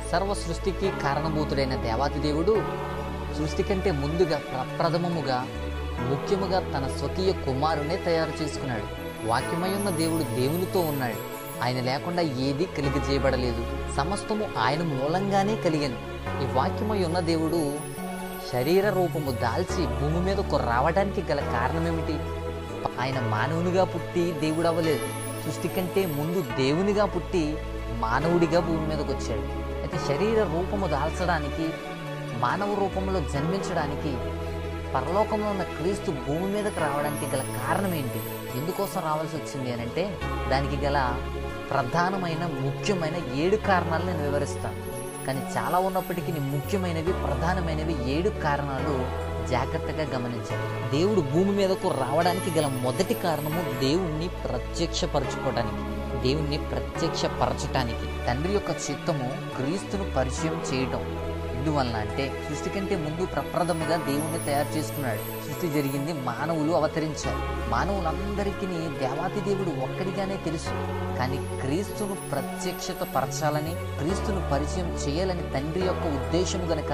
సర్వ సృష్టికి కారణభూతుడైన దేవాది దేవుడు సృష్టి కంటే ముందుగా ప్రప్రథమముగా ముఖ్యముగా తన స్వకీయ కుమారునే తయారు చేసుకున్నాడు వాక్యమై ఉన్న దేవుడు దేవునితో ఉన్నాడు ఆయన లేకుండా ఏది కలిగి చేయబడలేదు సమస్తము ఆయన మూలంగానే కలిగాను ఈ వాక్యమై ఉన్న దేవుడు శరీర రూపము దాల్చి భూమి మీదకు రావడానికి గల కారణమేమిటి ఆయన మానవునిగా పుట్టి దేవుడు అవ్వలేదు సృష్టి కంటే ముందు దేవునిగా పుట్టి మానవుడిగా భూమి మీదకి వచ్చాడు అయితే శరీర రూపము దాల్చడానికి మానవ రూపంలో జన్మించడానికి పరలోకంలో ఉన్న క్రీస్తు భూమి మీదకి రావడానికి గల కారణం ఏంటి ఎందుకోసం రావాల్సి వచ్చింది అని అంటే దానికి గల ప్రధానమైన ముఖ్యమైన ఏడు కారణాలు నేను వివరిస్తాను కానీ చాలా ఉన్నప్పటికీ ముఖ్యమైనవి ప్రధానమైనవి ఏడు కారణాలు జాగ్రత్తగా గమనించాలి దేవుడు భూమి మీదకు రావడానికి గల మొదటి కారణము దేవుణ్ణి ప్రత్యక్షపరచుకోవడానికి దేవుణ్ణి ప్రత్యక్షపరచటానికి తండ్రి యొక్క చిత్తము క్రీస్తును పరిచయం చేయటం ఎందువలన అంటే సృష్టి కంటే ముందు ప్రప్రథముగా దేవుణ్ణి తయారు చేసుకున్నాడు సృష్టి జరిగింది మానవులు అవతరించారు మానవులందరికీ దేవాతి దేవుడు ఒక్కడిగానే తెలుసు కానీ క్రీస్తును ప్రత్యక్షత పరచాలని క్రీస్తును పరిచయం చేయాలని తండ్రి యొక్క ఉద్దేశం గనక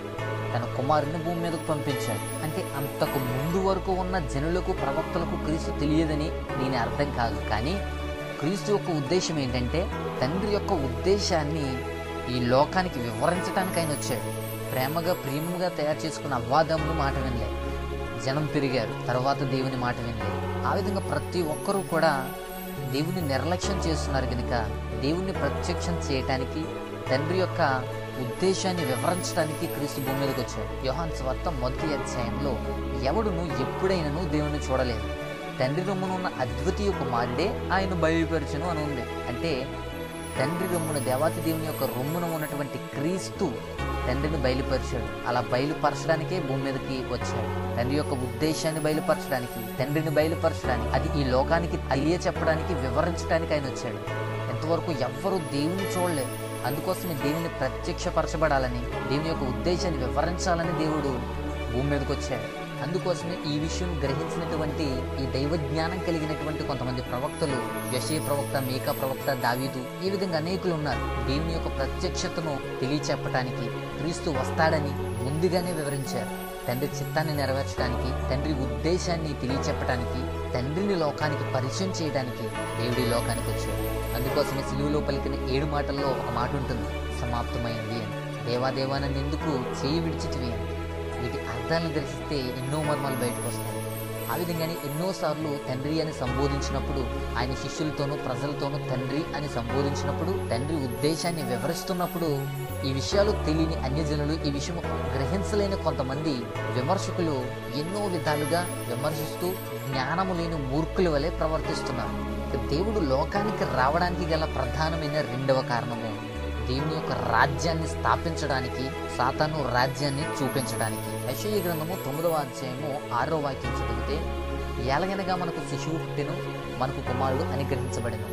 తన కుమారుని భూమి మీదకు పంపించాడు అంటే అంతకు ముందు వరకు ఉన్న జనులకు ప్రవక్తలకు క్రీస్తు తెలియదని దీని అర్థం కాదు కానీ క్రీస్తు యొక్క ఉద్దేశం ఏంటంటే తండ్రి యొక్క ఉద్దేశాన్ని ఈ లోకానికి వివరించడానికి ఆయన వచ్చాడు ప్రేమగా ప్రేమగా తయారు చేసుకున్న అవ్వాదమ్ములు మాట వినలే జనం పెరిగారు తర్వాత దేవుని మాట వినలే ఆ విధంగా ప్రతి ఒక్కరూ కూడా దేవుని నిర్లక్ష్యం చేస్తున్నారు కనుక దేవుణ్ణి ప్రత్యక్షం చేయటానికి తండ్రి యొక్క ఉద్దేశాన్ని వివరించడానికి క్రీస్తు భూమి మీదకి వచ్చాడు యోహాన్ స్వార్త మొదటి అధ్యాయంలో ఎవడును ఎప్పుడైనాను దేవుణ్ణి చూడలేదు తండ్రి రొమ్మునున్న అద్వితీయ కుమారుడే ఆయన బయలుపరచును అని ఉంది అంటే తండ్రి రొమ్మున దేవాతి దేవుని యొక్క రొమ్మున ఉన్నటువంటి క్రీస్తు తండ్రిని బయలుపరిచాడు అలా బయలుపరచడానికే భూమి మీదకి వచ్చాడు తండ్రి యొక్క ఉద్దేశాన్ని బయలుపరచడానికి తండ్రిని బయలుపరచడానికి అది ఈ లోకానికి తెలియ చెప్పడానికి వివరించడానికి ఆయన వచ్చాడు ఎంతవరకు ఎవ్వరూ దేవుని చూడలేదు అందుకోసమే దేవుని ప్రత్యక్షపరచబడాలని దేవుని యొక్క ఉద్దేశాన్ని వివరించాలని దేవుడు భూమి మీదకి వచ్చాడు అందుకోసమే ఈ విషయం గ్రహించినటువంటి ఈ దైవ జ్ఞానం కలిగినటువంటి కొంతమంది ప్రవక్తలు యశే ప్రవక్త మేకా ప్రవక్త దావీదు ఈ విధంగా అనేకులు ఉన్నారు దేవుని యొక్క ప్రత్యక్షతను తెలియచెప్పటానికి క్రీస్తు వస్తాడని ముందుగానే వివరించారు తండ్రి చిత్తాన్ని నెరవేర్చడానికి తండ్రి ఉద్దేశాన్ని తెలియచెప్పడానికి తండ్రిని లోకానికి పరిచయం చేయడానికి దేవుడి లోకానికి వచ్చాడు అందుకోసమే సిలువలో పలికిన ఏడు మాటల్లో ఒక మాట ఉంటుంది సమాప్తమైంది అని దేవాదేవానని ఎందుకు చేయి విడిచిటివి అని వీటి అర్థాలను దర్శిస్తే ఎన్నో మర్మాలు బయటకు వస్తాయి ఆ విధంగానే ఎన్నోసార్లు తండ్రి అని సంబోధించినప్పుడు ఆయన శిష్యులతోనూ ప్రజలతోనూ తండ్రి అని సంబోధించినప్పుడు తండ్రి ఉద్దేశాన్ని వివరిస్తున్నప్పుడు ఈ విషయాలు తెలియని అన్యజనులు ఈ విషయం గ్రహించలేని కొంతమంది విమర్శకులు ఎన్నో విధాలుగా విమర్శిస్తూ జ్ఞానము లేని మూర్ఖుల వలె ప్రవర్తిస్తున్నారు ఇక దేవుడు లోకానికి రావడానికి గల ప్రధానమైన రెండవ కారణము దేవుని యొక్క రాజ్యాన్ని స్థాపించడానికి సాతాను రాజ్యాన్ని చూపించడానికి యశయ గ్రంథము తొమ్మిదవ అధ్యాయము ఆరో వాక్యం చదివితే ఎలాగనగా మనకు శిశువు పుట్టెను మనకు కుమారుడు అనుగ్రహించబడెను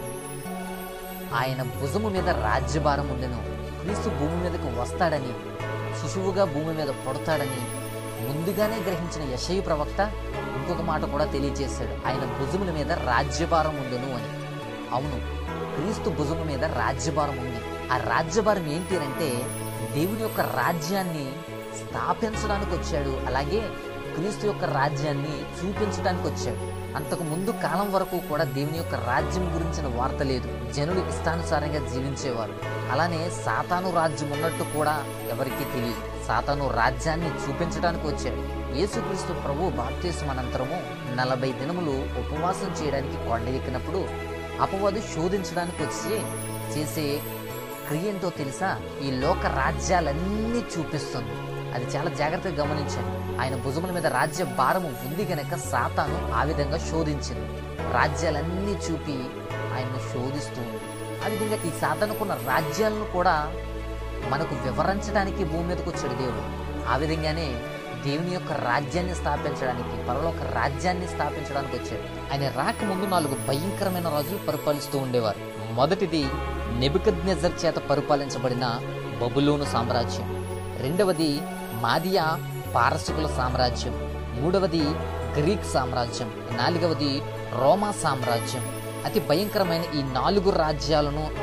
ఆయన భుజము మీద రాజ్యభారం ఉండెను క్రీస్తు భూమి మీదకు వస్తాడని శిశువుగా భూమి మీద పుడతాడని ముందుగానే గ్రహించిన యశయ ప్రవక్త ఇంకొక మాట కూడా తెలియజేశాడు ఆయన భుజముల మీద రాజ్యభారం ఉండును అని అవును క్రీస్తు భుజము మీద రాజ్యభారం ఉంది ఆ రాజ్యభారం ఏంటి అంటే దేవుని యొక్క రాజ్యాన్ని స్థాపించడానికి వచ్చాడు అలాగే క్రీస్తు యొక్క రాజ్యాన్ని చూపించడానికి వచ్చాడు అంతకు ముందు కాలం వరకు కూడా దేవుని యొక్క రాజ్యం గురించిన వార్త లేదు జనులు ఇష్టానుసారంగా జీవించేవారు అలానే సాతాను రాజ్యం ఉన్నట్టు కూడా ఎవరికీ తెలియదు సాతాను రాజ్యాన్ని చూపించడానికి వచ్చాడు యేసుక్రీస్తు ప్రభు బాప్తీసం అనంతరము నలభై దినములు ఉపవాసం చేయడానికి కొండ ఎక్కినప్పుడు అపవాదు శోధించడానికి వచ్చి చేసే క్రియ ఏంటో తెలుసా ఈ లోక రాజ్యాలన్నీ చూపిస్తుంది అది చాలా జాగ్రత్తగా గమనించండి ఆయన భుజముల మీద రాజ్య భారము ఉంది గనక సాతాను ఆ విధంగా శోధించింది రాజ్యాలన్నీ చూపి ఆయన్ను శోధిస్తూ ఉంది ఆ విధంగా ఈ సాతానుకున్న రాజ్యాలను కూడా మనకు వివరించడానికి భూమి మీదకి వచ్చాడు దేవుడు ఆ విధంగానే దేవుని యొక్క రాజ్యాన్ని స్థాపించడానికి పరలోక రాజ్యాన్ని స్థాపించడానికి వచ్చాడు ఆయన రాకముందు నాలుగు భయంకరమైన రాజులు పరిపాలిస్తూ ఉండేవారు మొదటిది నెబుకద్నెజర్ చేత పరిపాలించబడిన బబులోను సామ్రాజ్యం రెండవది మాదియా పారసికుల సామ్రాజ్యం మూడవది గ్రీక్ సామ్రాజ్యం నాలుగవది రోమా సామ్రాజ్యం అతి భయంకరమైన ఈ నాలుగు రాజ్యాలను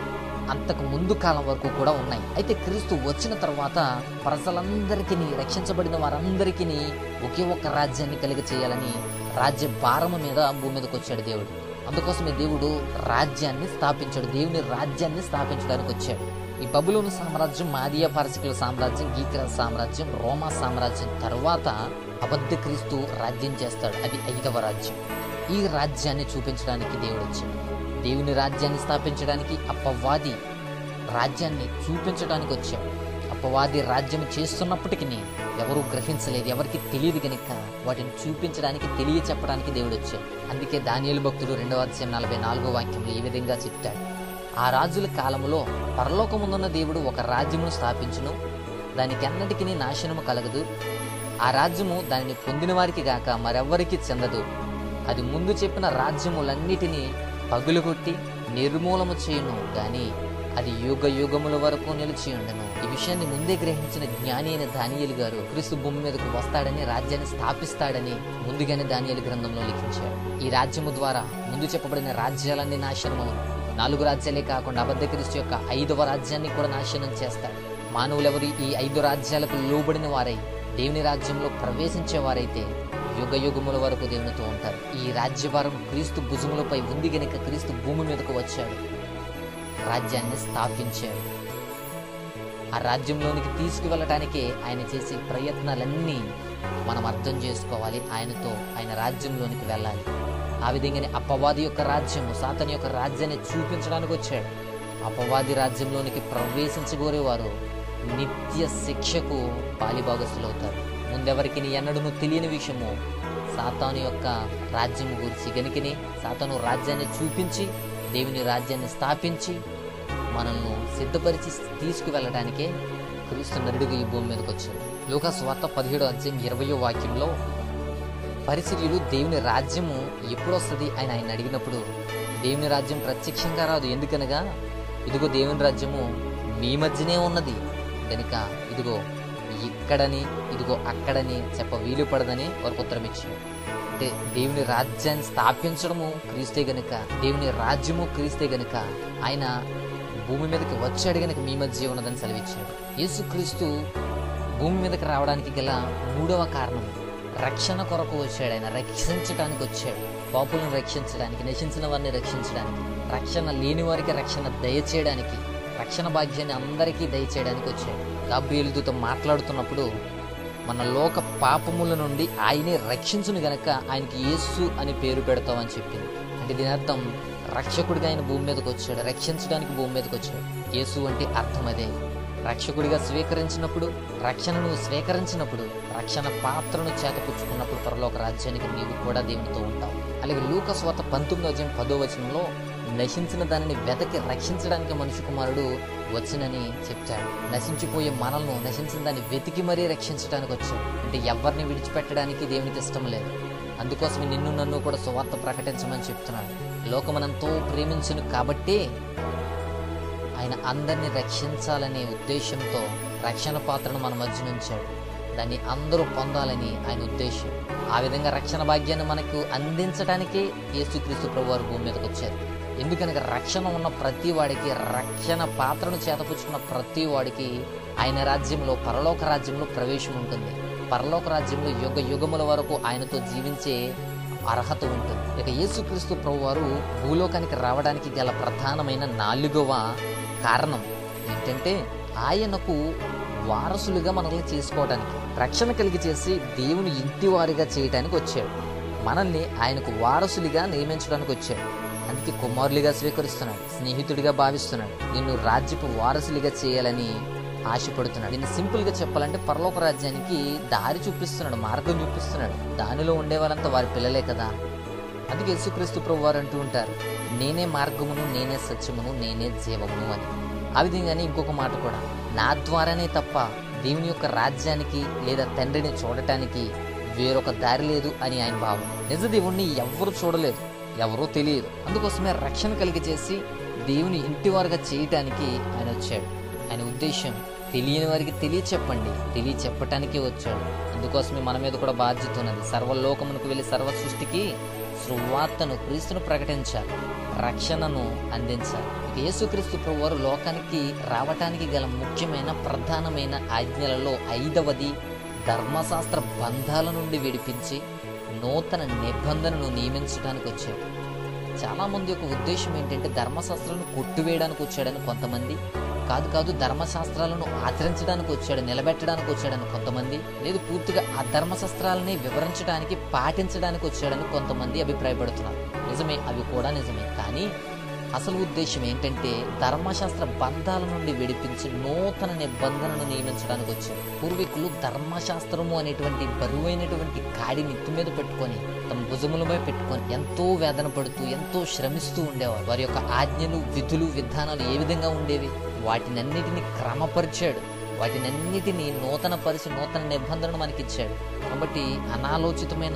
అంతకు ముందు కాలం వరకు కూడా ఉన్నాయి అయితే క్రీస్తు వచ్చిన తర్వాత ప్రజలందరికీ రక్షించబడిన వారందరికీ ఒకే ఒక్క రాజ్యాన్ని కలిగి చేయాలని రాజ్య భారము మీద భూమి మీదకి వచ్చాడు దేవుడు అందుకోసమే దేవుడు రాజ్యాన్ని స్థాపించాడు దేవుని రాజ్యాన్ని స్థాపించడానికి వచ్చాడు ఈ బబులోను సామ్రాజ్యం మాదియా పారసికుల సామ్రాజ్యం గీకర సామ్రాజ్యం రోమా సామ్రాజ్యం తర్వాత అబద్ధ క్రీస్తు రాజ్యం చేస్తాడు అది ఐదవ రాజ్యం ఈ రాజ్యాన్ని చూపించడానికి దేవుడు వచ్చాడు దేవుని రాజ్యాన్ని స్థాపించడానికి అప్పవాది రాజ్యాన్ని చూపించడానికి వచ్చాడు అప్పవాది రాజ్యం చేస్తున్నప్పటికీ ఎవరు గ్రహించలేదు ఎవరికి తెలియదు గనుక వాటిని చూపించడానికి తెలియ చెప్పడానికి దేవుడు వచ్చాడు అందుకే దానియేలు భక్తుడు రెండవ అధ్యాయం నలభై నాలుగో వాక్యంలో ఈ విధంగా చెప్తాడు ఆ రాజుల కాలములో పరలోకముందున్న దేవుడు ఒక రాజ్యమును స్థాపించును దానికి అన్నిటికీ నాశనము కలగదు ఆ రాజ్యము దానిని పొందిన వారికి గాక మరెవ్వరికి చెందదు అది ముందు చెప్పిన రాజ్యములన్నిటినీ పగులుగొట్టి నిర్మూలము చేయును గాని అది యుగ యుగముల వరకు నిలిచి ఉండను ఈ విషయాన్ని ముందే గ్రహించిన జ్ఞాని అయిన దానియేలు గారు క్రీస్తు భూమి మీదకు వస్తాడని రాజ్యాన్ని స్థాపిస్తాడని ముందుగానే దానియేలు గ్రంథంలో లిఖించాడు ఈ రాజ్యము ద్వారా ముందు చెప్పబడిన రాజ్యాలన్నీ నాశనమవును నాలుగు రాజ్యాలే కాకుండా అబద్ధ క్రీస్తు యొక్క ఐదవ రాజ్యాన్ని కూడా నాశనం చేస్తాడు మానవులెవరు ఈ ఐదు రాజ్యాలకు లోబడిన వారై దేవుని రాజ్యంలో ప్రవేశించే వారైతే యుగ యుగముల వరకు దేవునితో ఉంటారు ఈ రాజ్యభారం క్రీస్తు భుజములపై ఉంది గనుక క్రీస్తు భూమి మీదకు వచ్చాడు రాజ్యాన్ని స్థాపించాడు ఆ రాజ్యంలోనికి తీసుకువెళ్ళటానికే ఆయన చేసే ప్రయత్నాలన్నీ మనం అర్థం చేసుకోవాలి ఆయనతో ఆయన రాజ్యంలోనికి వెళ్ళాలి ఆ విధంగానే అపవాది యొక్క రాజ్యము సాతని యొక్క రాజ్యాన్ని చూపించడానికి వచ్చాడు అపవాది రాజ్యంలోనికి ప్రవేశించగోరేవారు నిత్య శిక్షకు పాలిభాగస్తులవుతారు ముందెవరికి ఎన్నడూ తెలియని విషయము సాతాను యొక్క రాజ్యం గురించి గనుకని సాతాను రాజ్యాన్ని చూపించి దేవుని రాజ్యాన్ని స్థాపించి మనల్ని సిద్ధపరిచి తీసుకువెళ్ళడానికే క్రీస్తు నరుడిగా ఈ భూమి మీదకి వచ్చాడు లోకాసు వార్త పదిహేడు అధ్యాయం ఇరవయో వాక్యంలో పరిశీలు దేవుని రాజ్యము ఎప్పుడు వస్తుంది అని ఆయన అడిగినప్పుడు దేవుని రాజ్యం ప్రత్యక్షంగా రాదు ఎందుకనగా ఇదిగో దేవుని రాజ్యము మీ మధ్యనే ఉన్నది కనుక ఇదిగో ఇక్కడని ఇదిగో అక్కడని చెప్ప వీలు పడదని వారికి ఉత్తరం ఇచ్చాడు అంటే దేవుని రాజ్యాన్ని స్థాపించడము క్రీస్తే గనుక దేవుని రాజ్యము క్రీస్తే గనుక ఆయన భూమి మీదకి వచ్చాడు గనుక మీ మధ్య ఉన్నదని సెలవిచ్చాడు యేసుక్రీస్తు భూమి మీదకి రావడానికి గల మూడవ కారణం రక్షణ కొరకు వచ్చాడు ఆయన రక్షించడానికి వచ్చాడు పాపులను రక్షించడానికి నశించిన వారిని రక్షించడానికి రక్షణ లేని వారికి రక్షణ దయచేయడానికి రక్షణ భాగ్యాన్ని అందరికీ దయచేయడానికి వచ్చాడు గాబ్రియేలుతో మాట్లాడుతున్నప్పుడు మన లోక పాపముల నుండి ఆయనే రక్షించును గనక ఆయనకి యేసు అని పేరు పెడతామని చెప్పింది అంటే దీని అర్థం రక్షకుడిగా ఆయన భూమి మీదకి వచ్చాడు రక్షించడానికి భూమి మీదకి వచ్చాడు యేసు అంటే అర్థం అదే రక్షకుడిగా స్వీకరించినప్పుడు రక్షణను స్వీకరించినప్పుడు రక్షణ పాత్రను చేతపుచ్చుకున్నప్పుడు పరలోక రాజ్యానికి నీవు కూడా దేవునితో ఉంటావు అలాగే లూకస్వాత పంతొమ్మిదో అధ్యాయం పదో వచనంలో నశించిన దానిని వెతకి రక్షించడానికి మనిషి కుమారుడు వచ్చునని చెప్తాడు నశించిపోయే మనల్ని నశించిన దాన్ని వెతికి మరీ రక్షించడానికి వచ్చాడు అంటే ఎవరిని విడిచిపెట్టడానికి దేవునికి ఇష్టం లేదు అందుకోసమే నిన్ను నన్ను కూడా సువార్త ప్రకటించమని చెప్తున్నాడు లోకమనంతో ప్రేమించను కాబట్టి ఆయన అందరినీ రక్షించాలనే ఉద్దేశంతో రక్షణ పాత్రను మన మధ్య ఉంచాడు దాన్ని అందరూ పొందాలని ఆయన ఉద్దేశం ఆ విధంగా రక్షణ భాగ్యాన్ని మనకు అందించడానికే యేసుక్రీస్తు ప్రభు వారు భూమి మీదకి వచ్చారు ఎందుకనగా రక్షణ ఉన్న ప్రతి వాడికి రక్షణ పాత్రను చేతపుచ్చుకున్న ప్రతి వాడికి ఆయన రాజ్యంలో పరలోక రాజ్యంలో ప్రవేశం ఉంటుంది పరలోక రాజ్యంలో యుగ యుగముల వరకు ఆయనతో జీవించే అర్హత ఉంటుంది ఇక యేసుక్రీస్తు ప్రభు వారు భూలోకానికి రావడానికి గల ప్రధానమైన నాలుగవ కారణం ఏంటంటే ఆయనకు వారసులుగా మనల్ని చేసుకోవడానికి రక్షణ కలిగి చేసి దేవుని ఇంటి వారిగా చేయడానికి వచ్చాడు మనల్ని ఆయనకు వారసులుగా నియమించడానికి వచ్చాడు అందుకే కుమారులుగా స్వీకరిస్తున్నాడు స్నేహితుడిగా భావిస్తున్నాడు నిన్ను రాజ్యపు వారసులుగా చేయాలని ఆశపడుతున్నాడు దీన్ని సింపుల్ గా చెప్పాలంటే పరలోక రాజ్యానికి దారి చూపిస్తున్నాడు మార్గం చూపిస్తున్నాడు దానిలో ఉండే వాళ్ళంతా వారి పిల్లలే కదా అందుకే యేసుక్రీస్తు ప్రభు వారు అంటూ ఉంటారు నేనే మార్గమును నేనే సత్యమును నేనే జీవమును అని ఆ విధంగానే ఇంకొక మాట కూడా నా ద్వారానే తప్ప దేవుని యొక్క రాజ్యానికి లేదా తండ్రిని చూడటానికి వేరొక దారి లేదు అని ఆయన భావం నిజ దేవుణ్ణి ఎవ్వరు చూడలేదు ఎవరూ తెలియదు అందుకోసమే రక్షణ కలిగి చేసి దేవుని ఇంటివారుగా చేయటానికి ఆయన వచ్చాడు ఆయన ఉద్దేశం తెలియని వారికి తెలియ చెప్పండి తెలియ చెప్పటానికే వచ్చాడు అందుకోసమే మన మీద కూడా బాధ్యత ఉన్నది సర్వలోకమునకు వెళ్ళి సర్వ సృష్టికి సువార్తను క్రీస్తును ప్రకటించాలి రక్షణను అందించాలి ఇక యేసుక్రీస్తు ప్రభు వారు లోకానికి రావటానికి గల ముఖ్యమైన ప్రధానమైన ఆజ్ఞలలో ఐదవది ధర్మశాస్త్ర బంధాల నుండి విడిపించి నూతన నిబంధనను నియమించడానికి వచ్చాడు చాలా మంది యొక్క ఉద్దేశం ఏంటంటే ధర్మశాస్త్రాలను కొట్టివేయడానికి వచ్చాడని కొంతమంది కాదు కాదు ధర్మశాస్త్రాలను ఆచరించడానికి వచ్చాడు నిలబెట్టడానికి వచ్చాడని కొంతమంది లేదు పూర్తిగా ఆ ధర్మశాస్త్రాలని వివరించడానికి పాటించడానికి వచ్చాడని కొంతమంది అభిప్రాయపడుతున్నారు నిజమే అవి కూడా నిజమే కానీ అసలు ఉద్దేశం ఏంటంటే ధర్మశాస్త్ర బంధాల నుండి విడిపించి నూతన నిబంధనను నియమించడానికి వచ్చారు పూర్వీకులు ధర్మశాస్త్రము అనేటువంటి బరువైనటువంటి కాడి నెత్తి మీద పెట్టుకొని తమ భుజములపై పెట్టుకొని ఎంతో వేదన పడుతూ ఎంతో శ్రమిస్తూ ఉండేవారు వారి యొక్క ఆజ్ఞలు విధులు విధానాలు ఏ విధంగా ఉండేవి వాటినన్నిటిని క్రమపరిచాడు వాటినన్నిటిని నూతన పరిచి నూతన నిబంధనను మనకిచ్చాడు కాబట్టి అనాలోచితమైన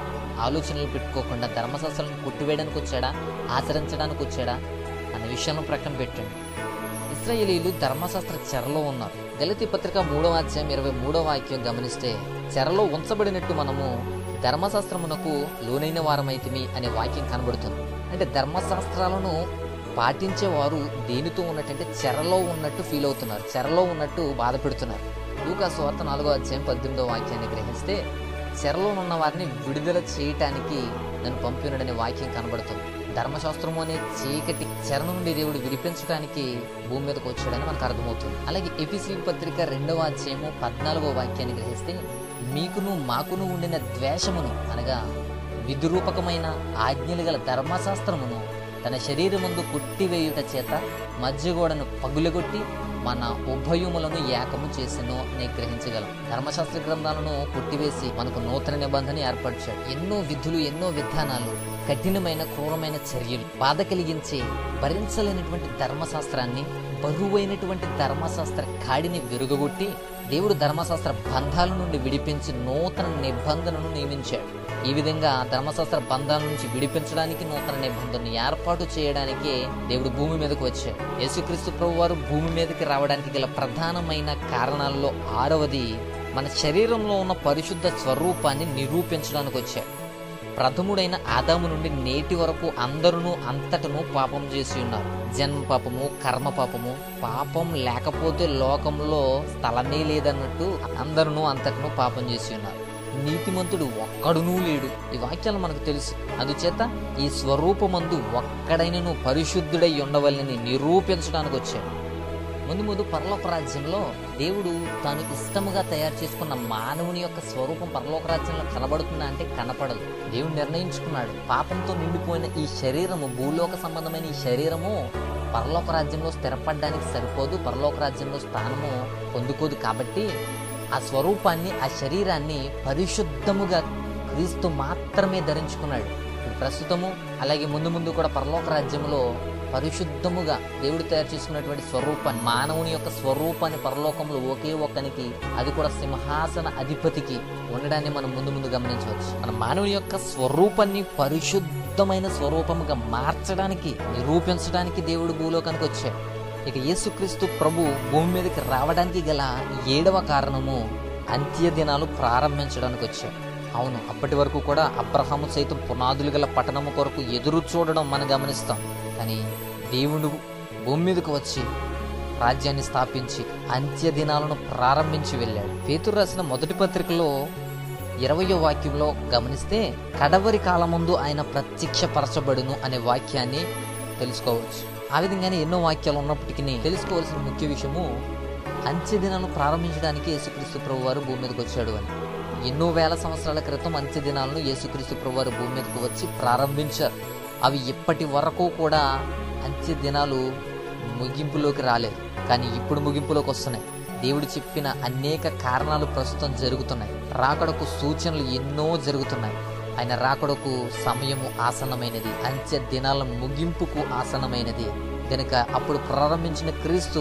ఆలోచనలు పెట్టుకోకుండా ధర్మశాస్త్రాలను కొట్టివేయడానికి వచ్చాడా ఆచరించడానికి వచ్చాడా అనే విషయంలో ప్రక్కన పెట్టండి ఇస్రాయేలీలు ధర్మశాస్త్ర చెరలో ఉన్నారు గలతి పత్రిక మూడవ అధ్యాయం ఇరవై మూడవ వాక్యం గమనిస్తే చెరలో ఉంచబడినట్టు మనము ధర్మశాస్త్రమునకు లోనైన వారమైతిమి అనే వాక్యం కనబడుతుంది అంటే ధర్మశాస్త్రాలను పాటించేవారు దేనితో ఉన్నట్టంటే చెరలో ఉన్నట్టు ఫీల్ అవుతున్నారు చెరలో ఉన్నట్టు బాధ పెడుతున్నారు లూకా స్వార్థ నాలుగో అధ్యాయం పద్దెనిమిదో వాక్యాన్ని గ్రహిస్తే చెరలో ఉన్న వారిని విడుదల చేయటానికి నన్ను పంపినడనే వాక్యం కనబడుతుంది ధర్మశాస్త్రము అనే చీకటి చెర నుండి దేవుడు విడిపించడానికి భూమి మీదకి వచ్చాడని మనకు అర్థమవుతుంది అలాగే ఎపిసి పత్రిక రెండవ అధ్యాయము పద్నాలుగో వాక్యాన్ని గ్రహిస్తే మీకును మాకును ఉండిన ద్వేషమును అనగా విధురూపకమైన ఆజ్ఞలు గల ధర్మశాస్త్రమును తన శరీరముందు కొట్టివేయుట చేత మధ్యగోడను పగులగొట్టి మన ఉభయములను ఏకము చేసెను అని గ్రహించగలం ధర్మశాస్త్ర గ్రంథాలను కొట్టివేసి మనకు నూతన నిబంధన ఏర్పరిచాడు ఎన్నో విధులు ఎన్నో విధానాలు కఠినమైన క్రూరమైన చర్యలు బాధ కలిగించే భరించలేనటువంటి ధర్మశాస్త్రాన్ని బరువైనటువంటి ధర్మశాస్త్ర కాడిని విరుగగొట్టి దేవుడు ధర్మశాస్త్ర బంధాల నుండి విడిపించి నూతన నిబంధనను నియమించాడు ఈ విధంగా ధర్మశాస్త్ర బంధాల నుంచి విడిపించడానికి నూతన నిబంధనను ఏర్పాటు చేయడానికే దేవుడు భూమి మీదకి వచ్చాడు యేసుక్రీస్తు ప్రభు వారు భూమి మీదకి రావడానికి గల ప్రధానమైన కారణాల్లో ఆరవది మన శరీరంలో ఉన్న పరిశుద్ధ స్వరూపాన్ని నిరూపించడానికి వచ్చాడు ప్రథముడైన ఆదాము నుండి నేటి వరకు అందరూ అంతటను పాపం చేసి ఉన్నారు జన్మ పాపము కర్మ పాపము పాపం లేకపోతే లోకంలో స్థలమే లేదన్నట్టు అందరూ అంతటను పాపం చేసి ఉన్నారు నీతిమంతుడు ఒక్కడునూ లేడు ఈ వాక్యాలు మనకు తెలుసు అందుచేత ఈ స్వరూపమందు ఒక్కడైనను పరిశుద్ధుడై ఉండవల్లని నిరూపించడానికి వచ్చాడు ముందు ముందు పరలోక రాజ్యంలో దేవుడు తాను ఇష్టముగా తయారు చేసుకున్న మానవుని యొక్క స్వరూపం పరలోక రాజ్యంలో కనబడుతుందా అంటే కనపడదు దేవుడు నిర్ణయించుకున్నాడు పాపంతో నిండిపోయిన ఈ శరీరము భూలోక సంబంధమైన ఈ శరీరము పరలోక రాజ్యంలో స్థిరపడడానికి సరిపోదు పరలోక రాజ్యంలో స్థానము పొందుకోదు కాబట్టి ఆ స్వరూపాన్ని ఆ శరీరాన్ని పరిశుద్ధముగా క్రీస్తు మాత్రమే ధరించుకున్నాడు ఇప్పుడు ప్రస్తుతము అలాగే ముందు ముందు కూడా పరలోక రాజ్యంలో పరిశుద్ధముగా దేవుడు తయారు చేసుకున్నటువంటి స్వరూపాన్ని మానవుని యొక్క స్వరూపాన్ని పరలోకంలో ఒకే ఒక్కనికి అది కూడా సింహాసన అధిపతికి ఉండడాన్ని మనం ముందు ముందు గమనించవచ్చు మన మానవుని యొక్క స్వరూపాన్ని పరిశుద్ధమైన స్వరూపముగా మార్చడానికి నిరూపించడానికి దేవుడు భూలోకానికి వచ్చాడు ఇక యేసుక్రీస్తు ప్రభు భూమి మీదకి రావడానికి గల ఏడవ కారణము అంత్య దినాలు ప్రారంభించడానికి వచ్చాడు అవును అప్పటి వరకు కూడా అబ్రహాము సైతం పునాదులు గల పట్టణము కొరకు ఎదురు చూడడం మనం గమనిస్తాం కానీ దేవుడు భూమి మీదకు వచ్చి రాజ్యాన్ని స్థాపించి అంత్య దినాలను ప్రారంభించి వెళ్ళాడు పేతురు రాసిన మొదటి పత్రికలో ఇరవయో వాక్యంలో గమనిస్తే కడవరి కాలముందు ఆయన ప్రత్యక్షపరచబడును అనే వాక్యాన్ని తెలుసుకోవచ్చు ఆ విధంగానే ఎన్నో వాక్యాలు ఉన్నప్పటికీ తెలుసుకోవాల్సిన ముఖ్య విషయము అంత్య దినాలను ప్రారంభించడానికి యేసుక్రీస్తు ప్రభు వారు భూమి మీదకి వచ్చాడు అని ఎన్నో వేల సంవత్సరాల క్రితం అంత్య దినాలను యేసుక్రీస్తు ప్రభు వారు భూమి మీదకి వచ్చి ప్రారంభించారు అవి ఇప్పటి వరకు కూడా అంత్య దినాలు ముగింపులోకి రాలేదు కానీ ఇప్పుడు ముగింపులోకి వస్తున్నాయి దేవుడు చెప్పిన అనేక కారణాలు ప్రస్తుతం జరుగుతున్నాయి రాకడకు సూచనలు ఎన్నో జరుగుతున్నాయి ఆయన రాకడకు సమయము ఆసన్నమైనది అంత్య దినాల ముగింపుకు ఆసన్నమైనది గనుక అప్పుడు ప్రారంభించిన క్రీస్తు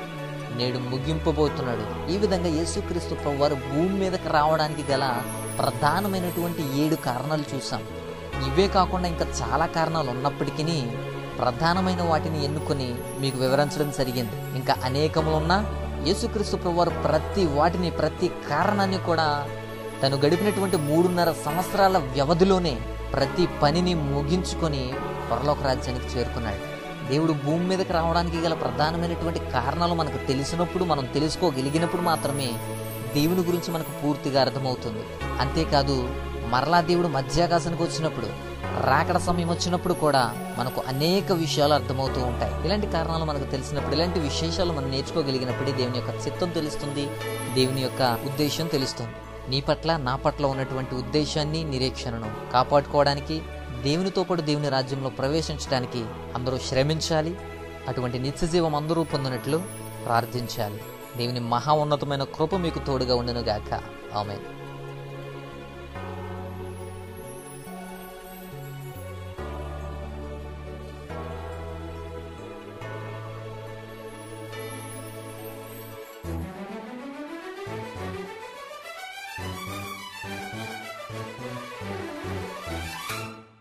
నేడు ముగింపబోతున్నాడు ఈ విధంగా యేసుక్రీస్తు ప్రభు వారు భూమి మీదకి రావడానికి గల ప్రధానమైనటువంటి ఏడు కారణాలు చూసాం ఇవే కాకుండా ఇంకా చాలా కారణాలు ఉన్నప్పటికీ ప్రధానమైన వాటిని ఎన్నుకొని మీకు వివరించడం జరిగింది ఇంకా అనేకములు ఉన్నా యేసుక్రీస్తు ప్రభు వారు ప్రతి వాటిని ప్రతి కారణాన్ని కూడా తను గడిపినటువంటి మూడున్నర సంవత్సరాల వ్యవధిలోనే ప్రతి పనిని ముగించుకొని పరలోక రాజ్యానికి చేరుకున్నాడు దేవుడు భూమి మీదకి రావడానికి గల ప్రధానమైనటువంటి కారణాలు మనకు తెలిసినప్పుడు మనం తెలుసుకోగలిగినప్పుడు మాత్రమే దేవుని గురించి మనకు పూర్తిగా అర్థమవుతుంది అంతేకాదు మరలా దేవుడు మధ్యాకాశానికి వచ్చినప్పుడు రాకడ సమయం వచ్చినప్పుడు కూడా మనకు అనేక విషయాలు అర్థమవుతూ ఉంటాయి ఇలాంటి కారణాలు మనకు తెలిసినప్పుడు ఇలాంటి విశేషాలు మనం నేర్చుకోగలిగినప్పుడే దేవుని యొక్క చిత్తం తెలుస్తుంది దేవుని యొక్క ఉద్దేశం తెలుస్తుంది నీ పట్ల నా పట్ల ఉన్నటువంటి ఉద్దేశాన్ని నిరీక్షణను కాపాడుకోవడానికి దేవునితో పాటు దేవుని రాజ్యంలో ప్రవేశించడానికి అందరూ శ్రమించాలి అటువంటి నిత్యజీవం అందరూ పొందినట్లు ప్రార్థించాలి దేవుని మహా ఉన్నతమైన కృప మీకు తోడుగా ఉండును గాక ఆమె